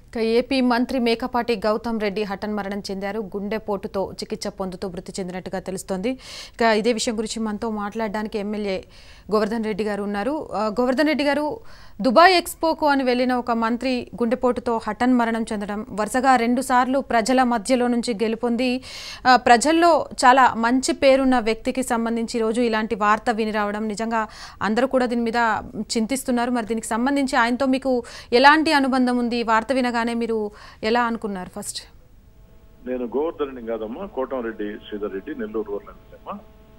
ఇక ఏపీ మంత్రి మేకపాటి గౌతమ్ రెడ్డి హఠన్ మరణం చెందారు గుండెపోటుతో చికిత్స పొందుతూ మృతి చెందినట్టుగా తెలుస్తోంది ఇక ఇదే విషయం గురించి మనతో మాట్లాడడానికి ఎమ్మెల్యే గోవర్ధన్ రెడ్డి గారు ఉన్నారు ఆ, గోవర్ధన్ రెడ్డి గారు దుబాయ్ ఎక్స్పోకు అని వెళ్ళిన ఒక మంత్రి గుండెపోటుతో హఠన్ మరణం చెందడం వరుసగా రెండు సార్లు ప్రజల మధ్యలో నుంచి గెలుపొంది ఆ, ప్రజల్లో చాలా మంచి పేరున్న వ్యక్తికి సంబంధించి ఈరోజు ఇలాంటి వార్త విని రావడం నిజంగా అందరూ కూడా దీని మీద చింతిస్తున్నారు మరి దీనికి సంబంధించి ఆయనతో మీకు ఎలాంటి అనుబంధం ఉంది ఈ వార్త వినగానే మీరు ఎలా అనుకున్నారు ఫస్ట్ నేను గోవర్ధనుని కాదమ్మా కోటంరెడ్డి శ్రీధర్ రెడ్డి నెల్లూరు ఊర్లో అమ్మా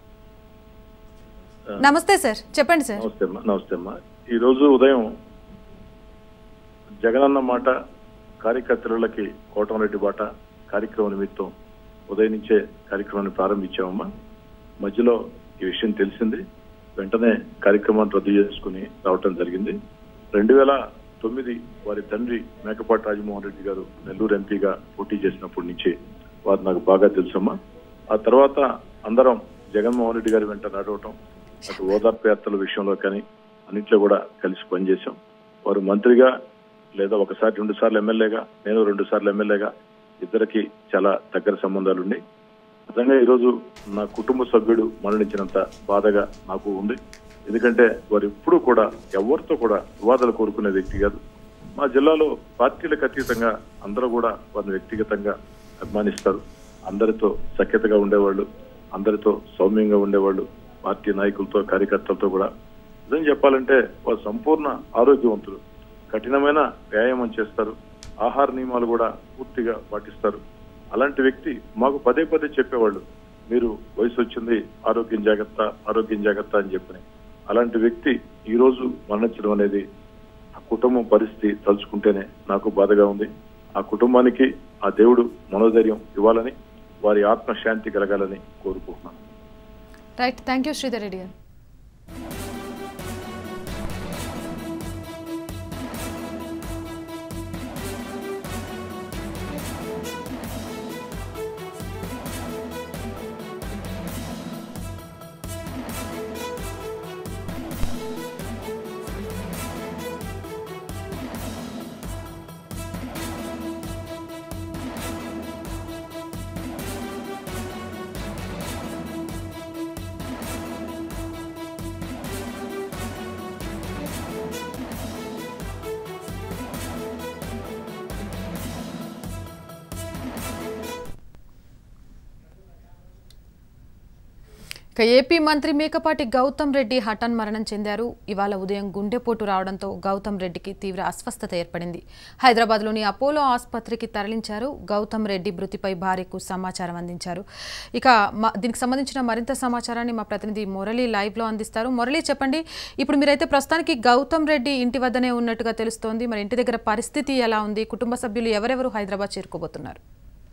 నమస్తే సార్ చెప్పండి సార్ నమస్తే అమ్మా నమస్తే అమ్మా ఈ రోజు ఉదయం జగనన్న మాట కార్యకర్తలకి కోటంరెడ్డి బాట కార్యక్రమం నిమిత్తం ఉదయం నుంచే కార్యక్రమాన్ని ప్రారంభించామమ్మా మధ్యలో ఈ విషయం తెలిసింది వెంటనే కార్యక్రమాన్ని రద్దు చేసుకుని రావటం జరిగింది రెండు వేల తొమ్మిది వారి తండ్రి మేకపాటి రాజమోహన్ రెడ్డి గారు నెల్లూరు ఎంపీగా పోటీ చేసినప్పటి నుంచి వారు నాకు బాగా తెలుసమ్మా ఆ తర్వాత అందరం జగన్మోహన్ రెడ్డి గారి వెంట నడవటం అటు ఓదార్పు యాత్రల విషయంలో కానీ అన్నింటిలో కూడా కలిసి పనిచేశాం వారు మంత్రిగా లేదా ఒకసారి రెండు సార్లు ఎమ్మెల్యేగా నేను రెండు సార్లు ఎమ్మెల్యేగా ఇద్దరికి చాలా దగ్గర సంబంధాలు ఉన్నాయి నిజంగా ఈరోజు నా కుటుంబ సభ్యుడు మరణించినంత బాధగా నాకు ఉంది ఎందుకంటే వారు ఎప్పుడూ కూడా ఎవరితో కూడా వివాదాలు కోరుకునే వ్యక్తి కాదు మా జిల్లాలో పార్టీలకు అతీతంగా అందరూ కూడా వారిని వ్యక్తిగతంగా అభిమానిస్తారు అందరితో సఖ్యతగా ఉండేవాళ్ళు అందరితో సౌమ్యంగా ఉండేవాళ్ళు పార్టీ నాయకులతో కార్యకర్తలతో కూడా నిజం చెప్పాలంటే వారు సంపూర్ణ ఆరోగ్యవంతులు కఠినమైన వ్యాయామం చేస్తారు ఆహార నియమాలు కూడా పూర్తిగా పాటిస్తారు అలాంటి వ్యక్తి మాకు పదే పదే చెప్పేవాళ్ళు మీరు వయసు వచ్చింది ఆరోగ్యం జాగ్రత్త ఆరోగ్యం జాగ్రత్త అని చెప్పని అలాంటి వ్యక్తి ఈ రోజు మరణించడం అనేది ఆ కుటుంబం పరిస్థితి తలుచుకుంటేనే నాకు బాధగా ఉంది ఆ కుటుంబానికి ఆ దేవుడు మనోధైర్యం ఇవ్వాలని వారి ఆత్మశాంతి కలగాలని కోరుకుంటున్నాను right thank you Sridhar Reddy garu ఇక ఏపీ మంత్రి మేకపాటి గౌతమ్ రెడ్డి హఠాన్ మరణం చెందారు ఇవాళ ఉదయం గుండెపోటు రావడంతో గౌతమ్ రెడ్డికి తీవ్ర అస్వస్థత ఏర్పడింది హైదరాబాద్లోని అపోలో ఆసుపత్రికి తరలించారు గౌతమ్ రెడ్డి మృతిపై భార్యకు సమాచారం అందించారు ఇక మ- దీనికి సంబంధించిన మరింత సమాచారాన్ని మా ప్రతినిధి మురళి లైవ్లో అందిస్తారు మురళి చెప్పండి ఇప్పుడు మీరైతే ప్రస్తుతానికి గౌతమ్ రెడ్డి ఇంటి వద్దనే ఉన్నట్టుగా తెలుస్తోంది మరి ఇంటి దగ్గర పరిస్థితి ఎలా ఉంది కుటుంబ సభ్యులు ఎవరెవరు హైదరాబాద్ చేరుకోబోతున్నారు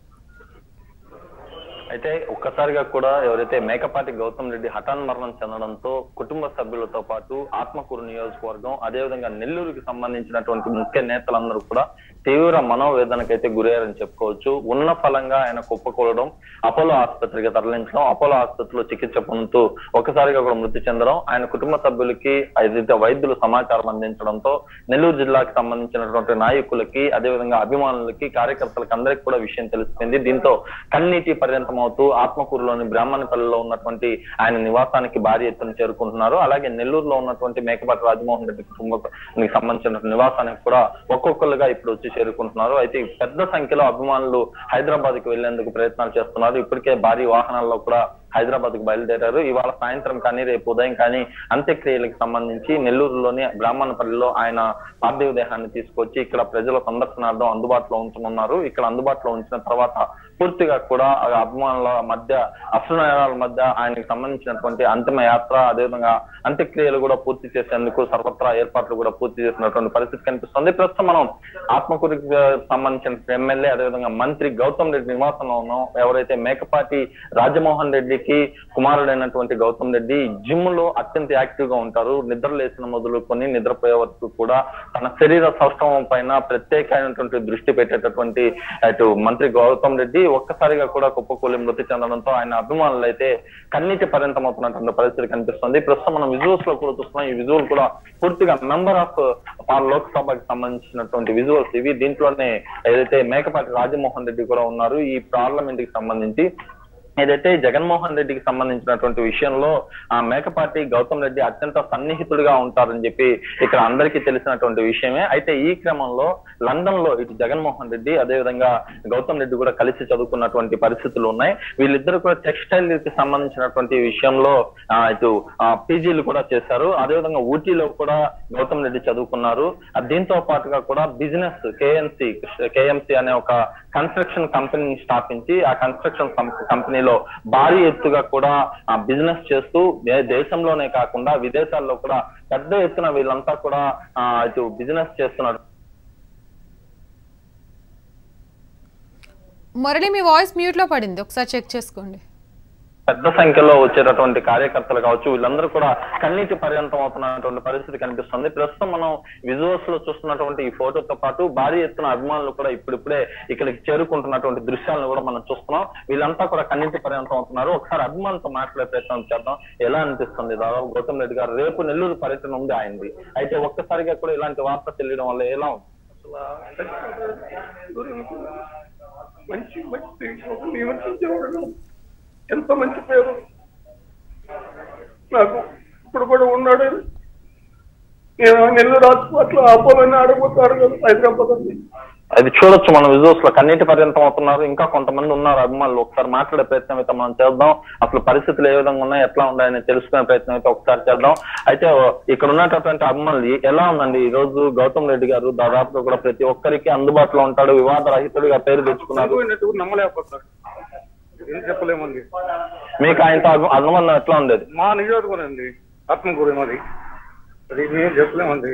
అయితే ఒక్కసారిగా కూడా ఎవరైతే మేకపాటి గౌతమ్ రెడ్డి హఠాన్ మరణం చెందడంతో కుటుంబ సభ్యులతో పాటు ఆత్మకూరు నియోజకవర్గం అదేవిధంగా నెల్లూరుకి సంబంధించినటువంటి ముఖ్య నేతలందరూ కూడా తీవ్ర మనోవేదనకైతే గురయ్యారని చెప్పుకోవచ్చు ఉన్న ఫలంగా ఆయన కుప్పకూలడం అపోలో ఆసుపత్రికి తరలించడం అపోలో ఆసుపత్రిలో చికిత్స పొందుతూ ఒక్కసారిగా కూడా మృతి చెందడం ఆయన కుటుంబ సభ్యులకి అయితే వైద్యులు సమాచారం అందించడంతో నెల్లూరు జిల్లాకి సంబంధించినటువంటి నాయకులకి అదేవిధంగా అభిమానులకి కార్యకర్తలకి అందరికీ కూడా విషయం తెలిసిపోయింది దీంతో కన్నీటి పర్యంతం అవుతూ ఆత్మకూరులోని బ్రాహ్మణపల్లిలో ఉన్నటువంటి ఆయన నివాసానికి భారీ ఎత్తున చేరుకుంటున్నారు అలాగే నెల్లూరులో ఉన్నటువంటి మేకపాటి రాజమోహన్ రెడ్డి కుటుంబానికి సంబంధించిన నివాసానికి కూడా ఒక్కొక్కరుగా ఇప్పుడు వచ్చి చేరుకుంటున్నారు అయితే పెద్ద సంఖ్యలో అభిమానులు హైదరాబాద్ కి వెళ్లేందుకు ప్రయత్నాలు చేస్తున్నారు ఇప్పటికే భారీ వాహనాల్లో కూడా హైదరాబాద్ కు బయలుదేరారు ఇవాళ సాయంత్రం కానీ రేపు ఉదయం కానీ అంత్యక్రియలకు సంబంధించి నెల్లూరులోని బ్రాహ్మణపల్లిలో ఆయన పార్థివ దేహాన్ని తీసుకొచ్చి ఇక్కడ ప్రజల సందర్శనార్థం అందుబాటులో ఉంచనున్నారు ఇక్కడ అందుబాటులో ఉంచిన తర్వాత పూర్తిగా కూడా ఆ అభిమానుల మధ్య అశ్రునయనాల మధ్య ఆయనకు సంబంధించినటువంటి అంతిమ యాత్ర అదేవిధంగా అంత్యక్రియలు కూడా పూర్తి చేసేందుకు సర్వత్రా ఏర్పాట్లు కూడా పూర్తి చేసినటువంటి పరిస్థితి కనిపిస్తుంది ప్రస్తుతం మనం ఆత్మకూరికి సంబంధించిన ఎమ్మెల్యే అదేవిధంగా మంత్రి గౌతమ్ రెడ్డి నివాసంలో ఉన్నాం ఎవరైతే మేకపాటి రాజమోహన్ రెడ్డి రెడ్డికి కుమారుడైనటువంటి గౌతమ్ రెడ్డి జిమ్ లో అత్యంత యాక్టివ్ గా ఉంటారు నిద్ర లేచిన మొదలుకొని నిద్రపోయే వరకు కూడా తన శరీర సౌష్ఠవం పైన ప్రత్యేకమైనటువంటి దృష్టి పెట్టేటటువంటి అటు మంత్రి గౌతమ్ రెడ్డి ఒక్కసారిగా కూడా కుప్పకూలి మృతి చెందడంతో ఆయన అభిమానులు అయితే కన్నీటి పరిణతం అవుతున్నటువంటి పరిస్థితి కనిపిస్తుంది ప్రస్తుతం మనం విజువల్స్ లో కూడా చూస్తున్నాం ఈ విజువల్ కూడా పూర్తిగా మెంబర్ ఆఫ్ లోక్సభకి సంబంధించినటువంటి విజువల్స్ ఇవి దీంట్లోనే ఏదైతే మేకపాటి రాజమోహన్ రెడ్డి కూడా ఉన్నారు ఈ పార్లమెంట్ కి సంబంధించి ఏదైతే జగన్మోహన్ రెడ్డికి సంబంధించినటువంటి విషయంలో ఆ మేకపాటి గౌతమ్ రెడ్డి అత్యంత సన్నిహితుడిగా ఉంటారని చెప్పి ఇక్కడ అందరికీ తెలిసినటువంటి విషయమే అయితే ఈ క్రమంలో లండన్ లో ఇటు జగన్మోహన్ రెడ్డి అదేవిధంగా గౌతమ్ రెడ్డి కూడా కలిసి చదువుకున్నటువంటి పరిస్థితులు ఉన్నాయి వీళ్ళిద్దరు కూడా టెక్స్టైల్ కి సంబంధించినటువంటి విషయంలో ఆ, ఇటు పీజీలు కూడా చేశారు అదేవిధంగా ఊటీలో కూడా గౌతమ్ రెడ్డి చదువుకున్నారు ఆ, దీంతో పాటుగా కూడా బిజినెస్ కేఎన్సి కేఎంసి అనే ఒక కన్స్ట్రక్షన్ కంపెనీని స్థాపించి ఆ కన్స్ట్రక్షన్ కంపెనీలో భారీ ఎత్తుగా కూడా బిజినెస్ చేస్తూ దే- దేశంలోనే కాకుండా విదేశాల్లో కూడా పెద్ద ఎత్తున వీళ్ళంతా కూడా ఆ, ఇటు బిజినెస్ చేస్తున్నారు మురళి మీ వాయిస్ మ్యూట్లో పడింది ఒకసారి చెక్ చేసుకోండి పెద్ద సంఖ్యలో వచ్చేటటువంటి కార్యకర్తలు కావచ్చు వీళ్ళందరూ కూడా కన్నీటి పర్యంతం అవుతున్నటువంటి పరిస్థితి కనిపిస్తుంది ప్రస్తుతం మనం విజువల్స్ లో చూస్తున్నటువంటి ఈ ఫోటోతో పాటు భారీ ఎత్తున అభిమానులు కూడా ఇప్పుడిప్పుడే ఇక్కడికి చేరుకుంటున్నటువంటి దృశ్యాలను కూడా మనం చూస్తున్నాం వీళ్ళంతా కూడా కన్నీటి పర్యంతం అవుతున్నారు ఒకసారి అభిమానులతో మాట్లాడే ప్రయత్నం చేద్దాం ఎలా అనిపిస్తుంది దాదాపు గౌతమ్ రెడ్డి గారు రేపు నెల్లూరు పర్యటన ఉంది ఆయనది అయితే ఒక్కసారిగా కూడా ఇలాంటి వార్త తెలియడం వల్ల ఎలా ఉంది మంచి మంచి నివసించేవాడు ఎంత మంచి పేరు నాకు ఇప్పుడు కూడా ఉన్నాడు నేను నెల్లూరు హాస్పిటల్ అపోలోని ఆడిపోతాడు కదా హైదరాబాద్ అని అది చూడొచ్చు మనం విజువల్స్ లో కన్నీటి పర్యంతం అవుతున్నారు ఇంకా కొంతమంది ఉన్నారు అభిమానులు ఒకసారి మాట్లాడే ప్రయత్నం అయితే మనం చేద్దాం అసలు పరిస్థితులు ఏ విధంగా ఉన్నాయి ఎట్లా ఉన్నాయని తెలుసుకునే ప్రయత్నం అయితే ఒకసారి చేద్దాం అయితే ఇక్కడ ఉన్నటువంటి అభిమానులు ఎలా ఉందండి ఈ రోజు గౌతమ్ రెడ్డి గారు దాదాపుగా కూడా ప్రతి ఒక్కరికి అందుబాటులో ఉంటాడు వివాద రహితుడిగా పేరు తెచ్చుకున్నారు చనిపోయినట్టు నమ్మలేకపోతున్నాడు ఏం చెప్పలేమండి మీకు ఆయనతో అభి- అనుబంధం ఎట్లా ఉండేది మా నియోజకవర్గం అండి ఆత్మకూరు మరి అది మేము చెప్పలేమండి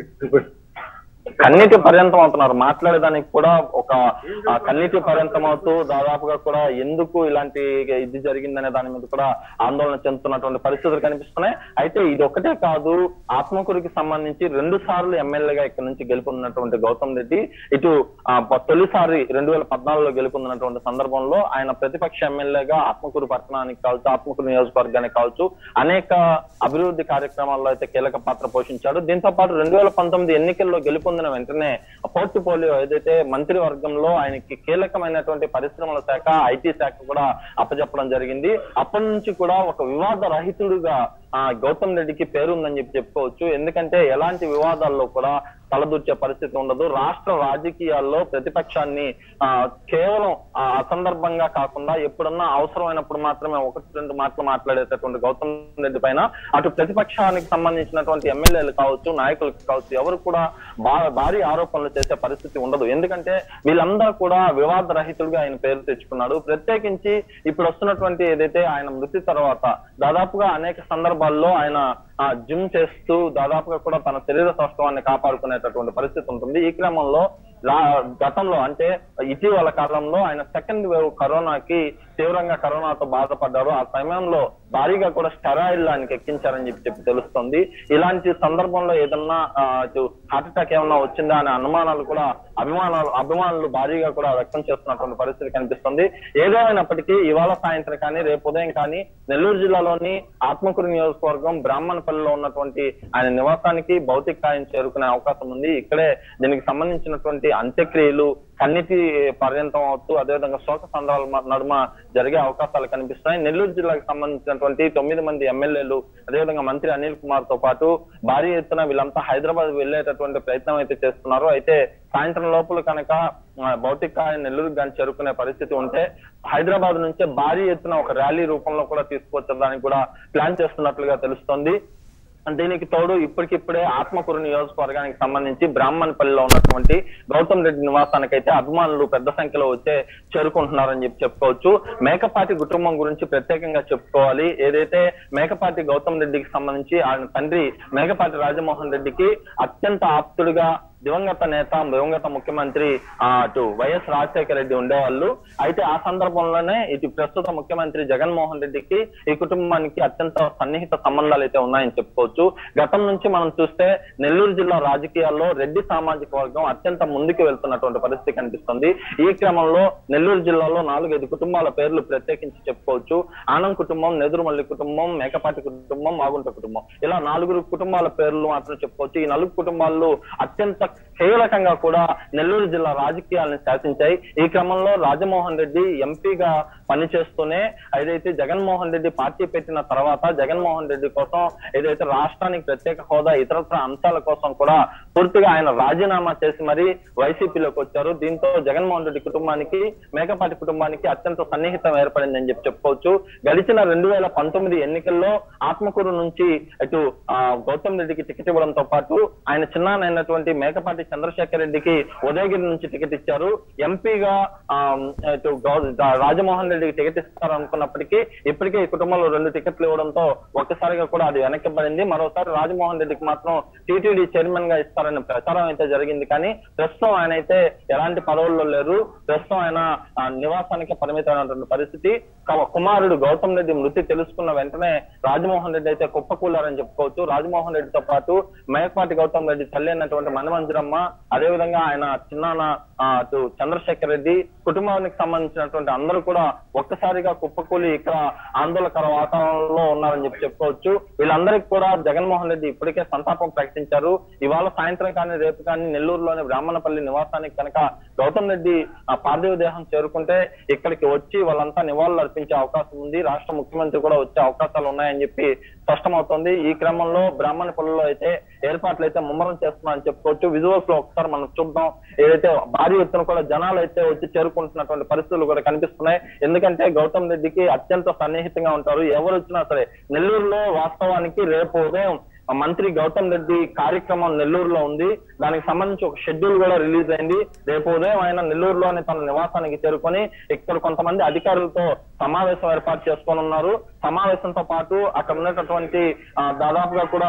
కన్నీటి పర్యంతం అవుతున్నారు మాట్లాడేదానికి కూడా ఒక ఆ, కన్నీటి పర్యంతం అవుతూ దాదాపుగా కూడా ఎందుకు ఇలాంటి ఇది జరిగిందనే దాని మీద కూడా ఆందోళన చెందుతున్నటువంటి పరిస్థితులు కనిపిస్తున్నాయి అయితే ఇది ఒకటే కాదు ఆత్మకూరుకి సంబంధించి రెండు సార్లు ఎమ్మెల్యేగా ఇక్కడ నుంచి గెలుపొందినటువంటి గౌతమ్ రెడ్డి ఇటు ఆ, ప- తొలిసారి రెండు వేల పద్నాలుగులో గెలుపొందినటువంటి సందర్భంలో ఆయన ప్రతిపక్ష ఎమ్మెల్యేగా ఆత్మకూరు పట్టణానికి కావచ్చు ఆత్మకూరు నియోజకవర్గానికి కావచ్చు అనేక అభివృద్ధి కార్యక్రమాల్లో అయితే కీలక పాత్ర పోషించాడు దీంతో పాటు రెండు వేల పంతొమ్మిది ఎన్నికల్లో గెలుపొందిన వెంటనే పోర్టుపోలియో ఏదైతే మంత్రి వర్గంలో ఆయనకి కీలకమైనటువంటి పరిశ్రమల శాఖ ఐటీ శాఖ కూడా అప్పచెప్పడం జరిగింది అప్పటి నుంచి కూడా ఒక వివాద రహితుడుగా ఆ గౌతమ్ రెడ్డికి పేరుందని చెప్పి చెప్పుకోవచ్చు ఎందుకంటే ఎలాంటి వివాదాల్లో కూడా తలదూర్చే పరిస్థితి ఉండదు రాష్ట్ర రాజకీయాల్లో ప్రతిపక్షాన్ని ఆ కేవలం ఆ అసందర్భంగా కాకుండా ఎప్పుడన్నా అవసరమైనప్పుడు మాత్రమే ఒకటి రెండు మాటలు మాట్లాడేటటువంటి గౌతమ్ రెడ్డి పైన అటు ప్రతిపక్షానికి సంబంధించినటువంటి ఎమ్మెల్యేలు కావచ్చు నాయకులు కావచ్చు ఎవరు కూడా బా- భారీ ఆరోపణలు చేసే పరిస్థితి ఉండదు ఎందుకంటే వీళ్ళందరూ కూడా వివాద రహితుడిగా ఆయన పేరు తెచ్చుకున్నాడు ప్రత్యేకించి ఇప్పుడు వస్తున్నటువంటి ఏదైతే ఆయన మృతి తర్వాత దాదాపుగా అనేక సందర్భాల్లో ఆయన ఆ జిమ్ చేస్తూ దాదాపుగా కూడా తన శరీర సౌష్ఠవాన్ని కాపాడుకునేటటువంటి పరిస్థితి ఉంటుంది ఈ క్రమంలో లా- గతంలో అంటే ఇటీవల కాలంలో ఆయన సెకండ్ వేవ్ కరోనాకి తీవ్రంగా కరోనాతో బాధపడ్డారు ఆ సమయంలో భారీగా కూడా స్టెరాయిడ్ ఆయనకి ఎక్కించారని చెప్పి చెప్పి తెలుస్తుంది ఇలాంటి సందర్భంలో ఏదన్నా ఆ, ఇటు హార్ట్ అటాక్ ఏమన్నా వచ్చిందా అనే అనుమానాలు కూడా అభిమానాలు అభిమానులు భారీగా కూడా వ్యక్తం చేస్తున్నటువంటి పరిస్థితి కనిపిస్తుంది ఏదేమైనప్పటికీ ఇవాళ సాయంత్రం కానీ రేపు ఉదయం కానీ నెల్లూరు జిల్లాలోని ఆత్మకూరు నియోజకవర్గం బ్రాహ్మణపల్లిలో ఉన్నటువంటి ఆయన నివాసానికి భౌతిక కాయం చేరుకునే అవకాశం ఉంది ఇక్కడే దీనికి సంబంధించినటువంటి అంత్యక్రియలు కన్నిటి పర్యంతం అవుతూ అదేవిధంగా శోక సంద్రాల మ- నడుమ జరిగే అవకాశాలు కనిపిస్తున్నాయి నెల్లూరు జిల్లాకు సంబంధించినటువంటి తొమ్మిది మంది ఎమ్మెల్యేలు అదేవిధంగా మంత్రి అనిల్ కుమార్ తో పాటు భారీ ఎత్తున వీళ్ళంతా హైదరాబాద్ వెళ్లేటటువంటి ప్రయత్నం అయితే చేస్తున్నారు అయితే సాయంత్రం లోపల కనుక ఆ, భౌతిక కాయం నెల్లూరు కానీ చేరుకునే పరిస్థితి ఉంటే హైదరాబాద్ నుంచే భారీ ఎత్తున ఒక ర్యాలీ రూపంలో కూడా తీసుకొచ్చడానికి కూడా ప్లాన్ చేస్తున్నట్లుగా తెలుస్తోంది దీనికి తోడు ఇప్పటికిప్పుడే ఆత్మకూరు నియోజకవర్గానికి సంబంధించి బ్రాహ్మణపల్లిలో ఉన్నటువంటి గౌతమ్ రెడ్డి నివాసానికైతే అభిమానులు పెద్ద సంఖ్యలో వచ్చే చేరుకుంటున్నారని చెప్పి చెప్పుకోవచ్చు మేకపాటి కుటుంబం గురించి ప్రత్యేకంగా చెప్పుకోవాలి ఏదైతే మేకపాటి గౌతమ్ రెడ్డికి సంబంధించి ఆయన తండ్రి మేకపాటి రాజమోహన్ రెడ్డికి అత్యంత ఆప్తుడిగా దివంగత నేత దివంగత ముఖ్యమంత్రి ఆ, అటు వైఎస్ రాజశేఖర రెడ్డి ఉండేవాళ్ళు అయితే ఆ సందర్భంలోనే ఇటు ప్రస్తుత ముఖ్యమంత్రి జగన్మోహన్ రెడ్డికి ఈ కుటుంబానికి అత్యంత సన్నిహిత సంబంధాలు అయితే ఉన్నాయని చెప్పుకోవచ్చు గతం నుంచి మనం చూస్తే నెల్లూరు జిల్లా రాజకీయాల్లో రెడ్డి సామాజిక వర్గం అత్యంత ముందుకు వెళ్తున్నటువంటి పరిస్థితి కనిపిస్తుంది ఈ క్రమంలో నెల్లూరు జిల్లాలో నాలుగైదు కుటుంబాల పేర్లు ప్రత్యేకించి చెప్పుకోవచ్చు ఆనం కుటుంబం నెదురుమల్లి కుటుంబం మేకపాటి కుటుంబం మాగుంట కుటుంబం ఇలా నాలుగురు కుటుంబాల పేర్లు మాత్రం చెప్పుకోవచ్చు ఈ నలుగు కుటుంబాల్లో అత్యంత కీలకంగా కూడా నెల్లూరు జిల్లా రాజకీయాలను శాసించాయి ఈ క్రమంలో రాజమోహన్ రెడ్డి ఎంపీగా పనిచేస్తూనే ఏదైతే జగన్మోహన్ రెడ్డి పార్టీ పెట్టిన తర్వాత జగన్మోహన్ రెడ్డి కోసం ఏదైతే రాష్ట్రానికి ప్రత్యేక హోదా ఇతరత్ర అంశాల కోసం కూడా పూర్తిగా ఆయన రాజీనామా చేసి మరి వైసీపీలోకి వచ్చారు దీంతో జగన్మోహన్ రెడ్డి కుటుంబానికి మేకపాటి కుటుంబానికి అత్యంత సన్నిహితం ఏర్పడిందని చెప్పి చెప్పుకోవచ్చు గడిచిన రెండు వేల పంతొమ్మిది ఎన్నికల్లో ఆత్మకూరు నుంచి ఇటు ఆ, గౌతమ్ రెడ్డికి టికెట్ ఇవ్వడంతో పాటు ఆయన చిన్నానైనటువంటి మేకపాటి చంద్రశేఖర్ రెడ్డికి ఉదయగిరి నుంచి టికెట్ ఇచ్చారు ఎంపీగా ఆ, ఇటు గౌ- రా- రాజమోహన్ రెడ్డికి టికెట్ ఇస్తారు అనుకున్నప్పటికీ ఇప్పటికే ఈ కుటుంబంలో రెండు టికెట్లు ఇవ్వడంతో ఒక్కసారిగా కూడా అది వెనక్కిబడింది మరోసారి రాజమోహన్ రెడ్డికి మాత్రం టీటీడీ చైర్మన్ గా ఇస్తారనే ప్రచారం అయితే జరిగింది కానీ ప్రస్తుతం ఆయన అయితే ఎలాంటి పదవుల్లో లేరు ప్రస్తుతం ఆయన ఆ, నివాసానికి పరిమితమైనటువంటి పరిస్థితి క- కుమారుడు గౌతమ్ రెడ్డి మృతి తెలుసుకున్న వెంటనే రాజమోహన్ రెడ్డి అయితే కుప్పకూలారని చెప్పుకోవచ్చు రాజమోహన్ రెడ్డితో పాటు మేకపాటి గౌతమ్ రెడ్డి తల్లి అయినటువంటి మనమంజరమ్మ అదేవిధంగా ఆయన చిన్నాన్న ఆ, అటు చంద్రశేఖర్ రెడ్డి కుటుంబానికి సంబంధించినటువంటి అందరూ కూడా ఒక్కసారిగా కుప్పకూలి ఇక్కడ ఆందోళనకర వాతావరణంలో ఉన్నారని చెప్పి చెప్పుకోవచ్చు వీళ్ళందరికీ కూడా జగన్మోహన్ రెడ్డి ఇప్పటికే సంతాపం ప్రకటించారు ఇవాళ సాయంత్రం కానీ రేపు కానీ నెల్లూరులోని బ్రాహ్మణపల్లి నివాసానికి కనుక గౌతమ్ రెడ్డి ఆ పార్థివ దేహం చేరుకుంటే ఇక్కడికి వచ్చి వాళ్ళంతా నివాళులు అర్పించే అవకాశం ఉంది రాష్ట్ర ముఖ్యమంత్రి కూడా వచ్చే అవకాశాలు ఉన్నాయని చెప్పి స్పష్టమవుతోంది ఈ క్రమంలో బ్రాహ్మణపల్లిలో అయితే ఏర్పాట్లు అయితే ముమ్మరం చేస్తున్నారని చెప్పుకోవచ్చు విజువల్స్ లో ఒకసారి మనం చూద్దాం ఏదైతే భారీ ఎత్తున కూడా జనాలు అయితే వచ్చి చేరుకుంటున్నటువంటి పరిస్థితులు కూడా కనిపిస్తున్నాయి ఎందుకంటే గౌతమ్ రెడ్డికి అత్యంత సన్నిహితంగా ఉంటారు ఎవరు వచ్చినా సరే నెల్లూరులో వాస్తవానికి రేపు ఉదయం మంత్రి గౌతమ్ రెడ్డి కార్యక్రమం నెల్లూరులో ఉంది దానికి సంబంధించి ఒక షెడ్యూల్ కూడా రిలీజ్ అయింది రేపు ఉదయం ఆయన నెల్లూరులోని తన నివాసానికి చేరుకొని ఇక్కడ కొంతమంది అధికారులతో సమావేశం ఏర్పాటు చేసుకొని ఉన్నారు సమావేశంతో పాటు అక్కడ ఉన్నటువంటి ఆ, దాదాపుగా కూడా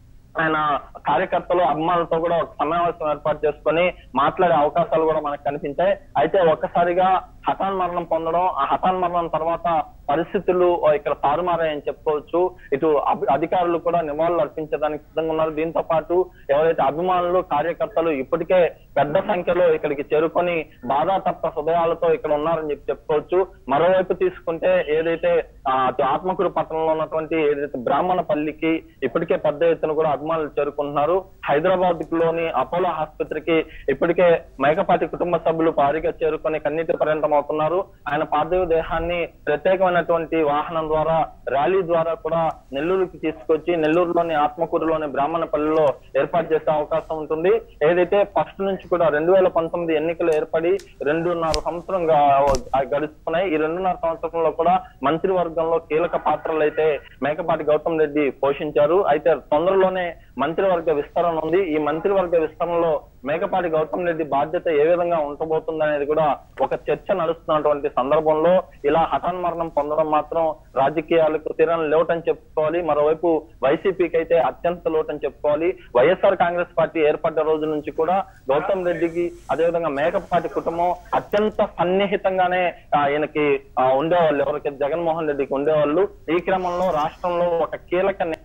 ఆయన కార్యకర్తలు అభిమానులతో కూడా ఒక సమావేశం ఏర్పాటు చేసుకొని మాట్లాడే అవకాశాలు కూడా మనకు కనిపించాయి అయితే ఒక్కసారిగా హఠాన్ మరణం పొందడం ఆ హఠాన్ మరణం తర్వాత పరిస్థితులు ఇక్కడ తారుమారాయని చెప్పుకోవచ్చు ఇటు అభి- అధికారులు కూడా నివాళులు అర్పించడానికి సిద్ధంగా ఉన్నారు దీంతో పాటు ఎవరైతే అభిమానులు కార్యకర్తలు ఇప్పటికే పెద్ద సంఖ్యలో ఇక్కడికి చేరుకొని బాధాతప్త హృదయాలతో ఇక్కడ ఉన్నారని చెప్పి చెప్పుకోవచ్చు మరోవైపు తీసుకుంటే ఏదైతే ఆ, అటు ఆత్మకూరు పట్టణంలో ఉన్నటువంటి ఏదైతే బ్రాహ్మణపల్లికి ఇప్పటికే పెద్ద ఎత్తున కూడా అభిమానులు చేరుకుంటున్నారు హైదరాబాద్ లోని అపోలో ఆసుపత్రికి ఇప్పటికే మేకపాటి కుటుంబ సభ్యులు భారీగా చేరుకొని కన్నీటి పర్యంతం అవుతున్నారు ఆయన పార్థివ దేహాన్ని ప్రత్యేకమైనటువంటి వాహనం ద్వారా ర్యాలీ ద్వారా కూడా నెల్లూరుకి తీసుకొచ్చి నెల్లూరులోని ఆత్మకూరులోని బ్రాహ్మణపల్లిలో ఏర్పాటు చేసే అవకాశం ఉంటుంది ఏదైతే ఫస్ట్ నుంచి కూడా రెండు వేల పంతొమ్మిది ఎన్నికలు ఏర్పడి రెండున్నర సంవత్సరం గా- గడుస్తున్నాయి ఈ రెండున్నర సంవత్సరంలో కూడా మంత్రివర్గంలో కీలక పాత్రలు అయితే మేకపాటి గౌతమ్ రెడ్డి పోషించారు అయితే తొందరలోనే మంత్రివర్గ విస్తరణ ఉంది ఈ మంత్రివర్గ విస్తరణలో మేకపాటి గౌతమ్ రెడ్డి బాధ్యత ఏ విధంగా ఉండబోతుంది అనేది కూడా ఒక చర్చ నడుస్తున్నటువంటి సందర్భంలో ఇలా హఠాన్ మరణం పొందడం మాత్రం రాజకీయాలకు తీరని లోటని చెప్పుకోవాలి మరోవైపు వైసీపీకి అయితే అత్యంత లోటని చెప్పుకోవాలి వైఎస్ఆర్ కాంగ్రెస్ పార్టీ ఏర్పడ్డ రోజు నుంచి కూడా గౌతమ్ రెడ్డికి అదేవిధంగా మేకపాటి కుటుంబం అత్యంత సన్నిహితంగానే ఆ, ఈయనకి ఆ, ఉండేవాళ్ళు ఎవరికి జగన్మోహన్ రెడ్డికి ఉండేవాళ్ళు ఈ క్రమంలో రాష్ట్రంలో ఒక కీలక నే-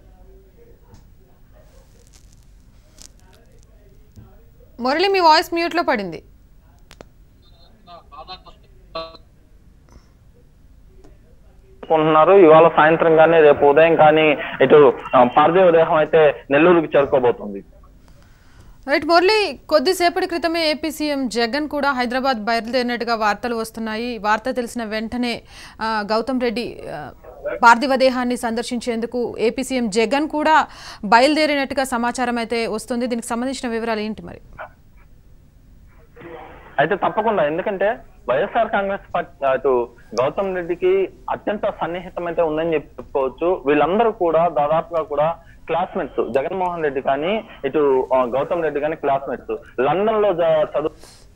మురళి మీ వాయిస్ మ్యూట్లో పడింది అనుకుంటున్నారు ఇవాళ సాయంత్రం కానీ రేపు ఉదయం కానీ ఇటు ఆ, పార్థివ దేహం అయితే నెల్లూరుకి చేరుకోబోతుంది రైట్ మురళి కొద్దిసేపటి క్రితమే ఏపీ సీఎం జగన్ కూడా హైదరాబాద్ బయలుదేరినట్టుగా వార్తలు వస్తున్నాయి వార్త తెలిసిన వెంటనే ఆ, గౌతమ్ రెడ్డి ఆ, పార్థివ దేహాన్ని సందర్శించేందుకు ఏపీ సీఎం జగన్ కూడా బయలుదేరినట్టుగా సమాచారం అయితే వస్తుంది దీనికి సంబంధించిన వివరాలు ఏంటి మరి అయితే తప్పకుండా ఎందుకంటే వైఎస్ఆర్ కాంగ్రెస్ పార్టీ అటు గౌతమ్ రెడ్డికి అత్యంత సన్నిహితం అయితే ఉందని చెప్పి చెప్పుకోవచ్చు వీళ్ళందరూ కూడా దాదాపుగా కూడా క్లాస్మేట్స్ జగన్మోహన్ రెడ్డి కానీ ఇటు ఆ, గౌతమ్ రెడ్డి కానీ క్లాస్మేట్స్ లండన్ లో జ- చదువు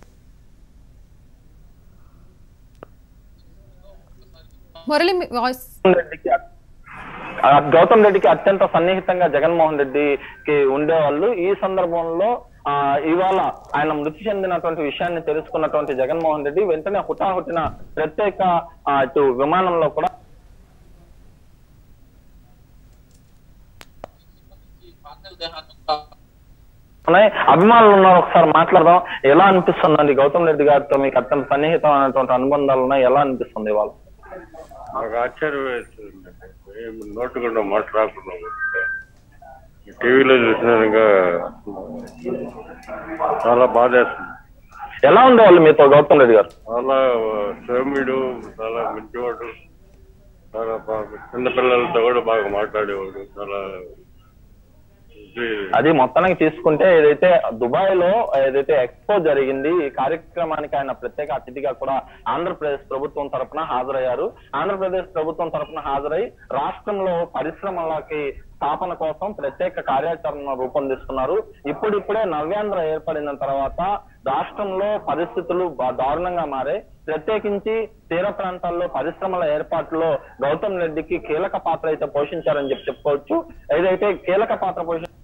మురళి మీ వాయిస్ గౌతమ్ రెడ్డికి అత్- ఆ గౌతమ్ రెడ్డికి అత్యంత సన్నిహితంగా జగన్మోహన్ రెడ్డికి ఉండేవాళ్ళు ఈ సందర్భంలో ఆ ఇవాళ ఆయన మృతి చెందినటువంటి విషయాన్ని తెలుసుకున్నటువంటి జగన్మోహన్ రెడ్డి వెంటనే హుటాహుటిన ప్రత్యేక ఆ, ఇటు విమానంలో కూడా ఉన్నాయి అభిమానులు ఉన్నారు ఒకసారి మాట్లాడదాం ఎలా అనిపిస్తుందండి గౌతమ్ రెడ్డి గారితో మీకు అత్యంత సన్నిహితమైనటువంటి అనుబంధాలు ఉన్నాయి ఎలా అనిపిస్తుంది ఇవాళ నాకు ఆశ్చర్యం వేస్తుంది మేము నోటుకుండా మాట్లాడుకున్నాం టీవీలో చూసినాక చాలా బాధేస్తుంది ఎలా ఉండేవాళ్ళు మీతో గౌతమ్ రెడ్డి గారు చాలా సౌమ్యుడు చాలా మంచివాడు చాలా బాగా చిన్నపిల్లలతో కూడా బాగా మాట్లాడేవాడు చాలా ఇది అది మొత్తానికి తీసుకుంటే ఏదైతే దుబాయ్ లో ఏదైతే ఎక్స్పో జరిగింది ఈ కార్యక్రమానికి ఆయన ప్రత్యేక అతిథిగా కూడా ఆంధ్రప్రదేశ్ ప్రభుత్వం తరపున హాజరయ్యారు ఆంధ్రప్రదేశ్ ప్రభుత్వం తరపున హాజరై రాష్ట్రంలో పరిశ్రమలకి స్థాపన కోసం ప్రత్యేక కార్యాచరణ రూపొందిస్తున్నారు ఇప్పుడిప్పుడే నవ్యాంధ్ర ఏర్పడిన తర్వాత రాష్ట్రంలో పరిస్థితులు బా- దారుణంగా మారాయి ప్రత్యేకించి తీర ప్రాంతాల్లో పరిశ్రమల ఏర్పాటులో గౌతమ్ రెడ్డికి కీలక పాత్ర అయితే పోషించారని చెప్పి చెప్పుకోవచ్చు ఏదైతే కీలక పాత్ర పోషి